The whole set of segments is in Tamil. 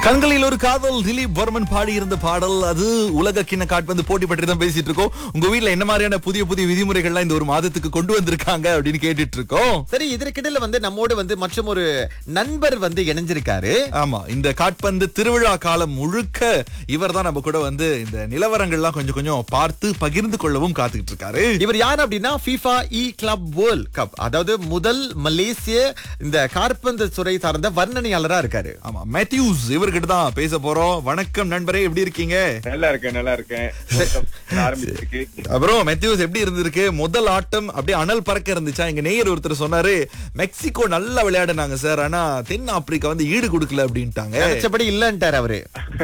கண்களில் ஒரு காதல் திலீப் வர்மன் பாடி இருந்த பாடல் அது உலக கிண்ண காட்பந்து போட்டி பற்றி தான் பேசிட்டு இருக்கோம் உங்க வீட்ல என்ன மாதிரியான புதிய புதிய விதிமுறைகள்லாம் இந்த ஒரு மாதத்துக்கு கொண்டு வந்திருக்காங்க அப்படின்னு கேட்டுட்டு இருக்கோம் சரி இதற்கிடையில வந்து நம்மோடு வந்து மற்றும் ஒரு நண்பர் வந்து இணைஞ்சிருக்காரு ஆமா இந்த காட்பந்து திருவிழா காலம் முழுக்க இவர் தான் நம்ம கூட வந்து இந்த நிலவரங்கள்லாம் கொஞ்சம் கொஞ்சம் பார்த்து பகிர்ந்து கொள்ளவும் காத்துக்கிட்டு இருக்காரு இவர் யார் அப்படின்னா FIFA இ கிளப் வேர்ல்ட் கப் அதாவது முதல் மலேசிய இந்த காற்பந்து துறை சார்ந்த வர்ணனையாளரா இருக்காரு ஆமா மேத்யூஸ் இவர்கிட்ட தான் பேச போறோம் வணக்கம் நண்பரே எப்படி இருக்கீங்க நல்லா இருக்கேன் நல்லா இருக்கேன் ஆரம்பிச்சிருக்கு அப்புறம் மெத்யூஸ் எப்படி இருந்திருக்கு முதல் ஆட்டம் அப்படியே அனல் பறக்க இருந்துச்சா எங்க நேயர் ஒருத்தர் சொன்னாரு மெக்சிகோ நல்லா விளையாடுனாங்க சார் ஆனா தென் ஆப்பிரிக்கா வந்து ஈடு கொடுக்கல அப்படின்ட்டாங்க நினைச்சபடி இல்லன்ட்டார் அவரு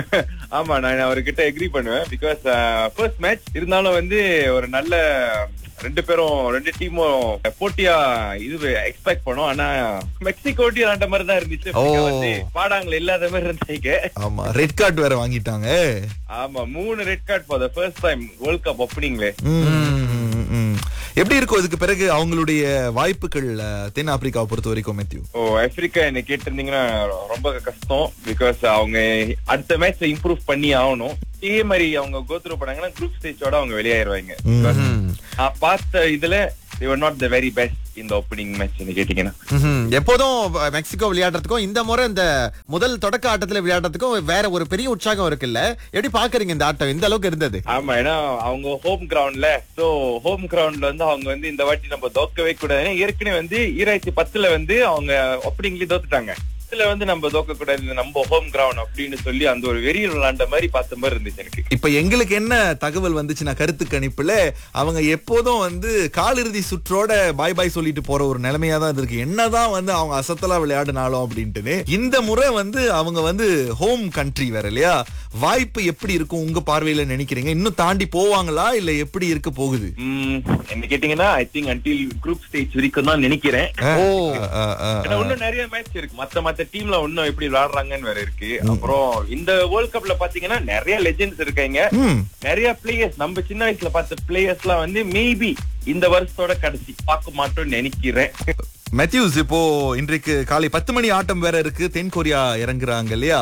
ஆமா நான் அவர்கிட்ட எக்ரி பண்ணுவேன் பிகாஸ் ஃபர்ஸ்ட் மேட்ச் இருந்தாலும் வந்து ஒரு நல்ல ரெண்டு பேரும் ரெண்டு டீமும் போட்டியா இது எக்ஸ்பெக்ட் பண்ணோம் ஆனா மெக்சிகோ டீம் விளையாண்ட மாதிரி தான் இருந்துச்சு ஓ. வந்து பாடாங்கள இல்லாத மாதிரி இருந்தாங்க ஆமா ரெட் கார்டு வேற வாங்கிட்டாங்க ஆமா மூணு red card for the first time world cup ஓப்பனிங்ல ம், ம், ம். எப்படி இருக்கும் இதுக்கு பிறகு அவங்களுடைய வாய்ப்புகள் அஹ், தென் ஆப்பிரிக்காவை பொறுத்த வரைக்கும் மெத்யூ ஓ ஆப்பிரிக்கா என்ன கேட்டிருந்தீங்கன்னா ரொம்ப கஷ்டம் பிகாஸ் அவங்க அடுத்த மேட்ச்ல இம்ப்ரூவ் பண்ணி ஆகணும் இதே மாதிரி அவங்க கோத்ரூ பண்ணாங்கன்னா குரூப் ஸ்டேஜோட அவங்க வெளியாயிருவாங்க Because நான் பார்த்த இதுல they were not the very best இந்த ஓப்பனிங் மேட்ச் கேட்டீங்கன்னா ம்ஹும். எப்போதும் மெக்சிகோ விளையாடுறதுக்கும் இந்த முறை இந்த முதல் தொடக்க ஆட்டத்துல விளையாடுறதுக்கும் வேற ஒரு பெரிய உற்சாகம் இருக்குல்ல எப்படி பாக்குறீங்க இந்த ஆட்டம் இந்த அளவுக்கு இருந்தது ஆமா ஏன்னா அவங்க ஹோம் கிரவுண்ட்ல சோ ஹோம் கிரவுண்ட்ல வந்து அவங்க வந்து இந்த வாட்டி நம்ம தோக்கவே கூடாது ஏன்னா ஏற்கனவே வந்து ஈராயிரத்தி பத்துல வந்து அவங்க ஓப்பனிங்லயே தோத்துட்டாங்க இதுல வந்து நம்ம தோக்க கூடாது இது நம்ம ஹோம் கிரவுண்ட் அப்படின்னு சொல்லி அந்த ஒரு வெறியில் விளாண்ட மாதிரி பார்த்த மாதிரி இருந்துச்சு எனக்கு இப்ப எங்களுக்கு என்ன தகவல் வந்துச்சுன்னா கருத்து கணிப்புல அவங்க எப்போதும் வந்து காலிறுதி சுற்றோட பாய் பாய் சொல்லிட்டு போற ஒரு நிலைமையா தான் இருக்கு என்னதான் வந்து அவங்க அசத்தலா விளையாடினாலும் அப்படின்ட்டுன்னு இந்த முறை வந்து அவங்க வந்து ஹோம் கண்ட்ரி வேற இல்லையா வாய்ப்பு எப்படி இருக்கும் உங்க பார்வையில நினைக்கிறீங்க இன்னும் தாண்டி போவாங்களா இல்ல எப்படி இருக்க போகுது உம் என்ன கேட்டீங்கன்னா I think until group stage வரைக்கும் தான் நினைக்கிறேன் ஓ அஹ், அஹ், அஹ். ஏன்னா இன்னும் நிறைய மேட்ச் இருக்கு மத்த மத்த டீம்ல இன்னும் எப்படி விளையாடுறாங்கன்னு வேற இருக்கு அப்புறம் இந்த வேர்ல்ட் கப்ல பாத்தீங்கன்னா நிறைய லெஜெண்ட்ஸ் இருக்காங்க ம் நிறைய பிளேயர்ஸ் நம்ம சின்ன வயசுல பார்த்த பிளேயர்ஸ் எல்லாம் வந்து மேபி இந்த வருஷத்தோட கடைசி பார்க்க மாட்டோம்னு நினைக்கிறேன் மெத்யூஸ் இப்போ இன்றைக்கு காலை பத்து மணி ஆட்டம் வேற இருக்கு தென் கொரியா இறங்குறாங்க இல்லையா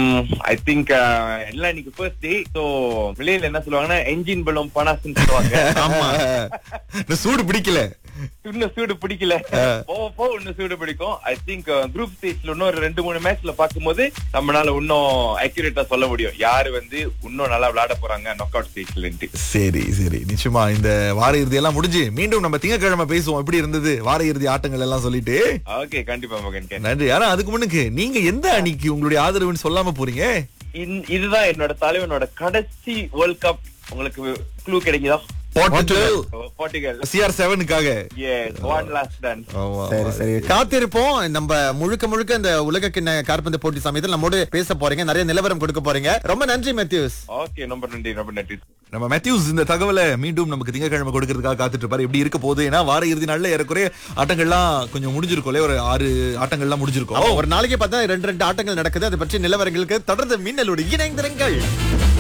ஐ திங்க் எல்லாம் இன்னைக்கு ஃபர்ஸ்ட் டே சோ வெளியில என்ன சொல்லுவாங்கன்னா என்ஜின் பலம் பனாசுன்னு சொல்லுவாங்க ஆமா இந்த சூடு பிடிக்கல இன்னும் சூடு பிடிக்கல போக போக இன்னும் சூடு பிடிக்கும் ஐ திங்க் குரூப் ஸ்டேஜ்ல இன்னும் ஒரு ரெண்டு மூணு மேட்ச்ல பார்க்கும்போது நம்மளால இன்னும் அக்யூரேட்டா சொல்ல முடியும் யாரு வந்து இன்னும் நல்லா விளையாட போறாங்க நாக் அவுட் ஸ்டேஜ்ல சரி சரி நிச்சயமா இந்த வார இறுதி எல்லாம் முடிஞ்சு மீண்டும் நம்ம திங்கட்கிழமை பேசுவோம் எப்படி இருந்தது வார இறுதி ஆட்டங்கள் எல்லாம் சொல்லிட்டு ஓகே கண்டிப்பா மகன் கேன் நன்றி ஆனா அதுக்கு முன்னுக்கு நீங்க எந்த அணிக்கு உங்களுடைய ஆதரவுன்னு சொல்லாம போறீங்க இந்த- இதுதான் என்னோட தலைவனோட கடைசி வேர்ல்ட் கப் உங்களுக்கு க்ளூ கிடைக்குதா போர்ச்சுகல் போர்ட்டுகல் சிஆர் செவனுக்காக எஸ் ஒன் லாஸ்ட் டன் சரி சரி காத்திருப்போம் நம்ம முழுக்க முழுக்க இந்த உலக கிண்ண காற்பந்து போட்டி சமயத்தில் நம்மோடு பேச போறீங்க நிறைய நிலவரம் கொடுக்க போறீங்க ரொம்ப நன்றி மெத்யூஸ் ஓகே ரொம்ப நன்றி ரொம்ப நன்றி நம்ம மேத்யூஸ் இந்த தகவலை மீண்டும் நமக்கு திங்கட்கிழமை கொடுக்கறதுக்காக காத்துட்டு இருப்பாரு எப்படி இருக்க போகுது ஏன்னா வார இறுதி நாள்ல ஏறக்குறைய ஆட்டங்கள்லாம் கொஞ்சம் முடிஞ்சிருக்கும் இல்லையா? ஒரு ஆறு ஆட்டங்கள்லாம் முடிஞ்சிருக்கும் ஒரு நாளைக்கு பார்த்தா ரெண்டு ரெண்டு ஆட்டங்கள் நடக்குது அதை பற்றி நிலவரங்களுக்கு தொடர்ந்து மின்னலோடு இணைந்திருங்கள்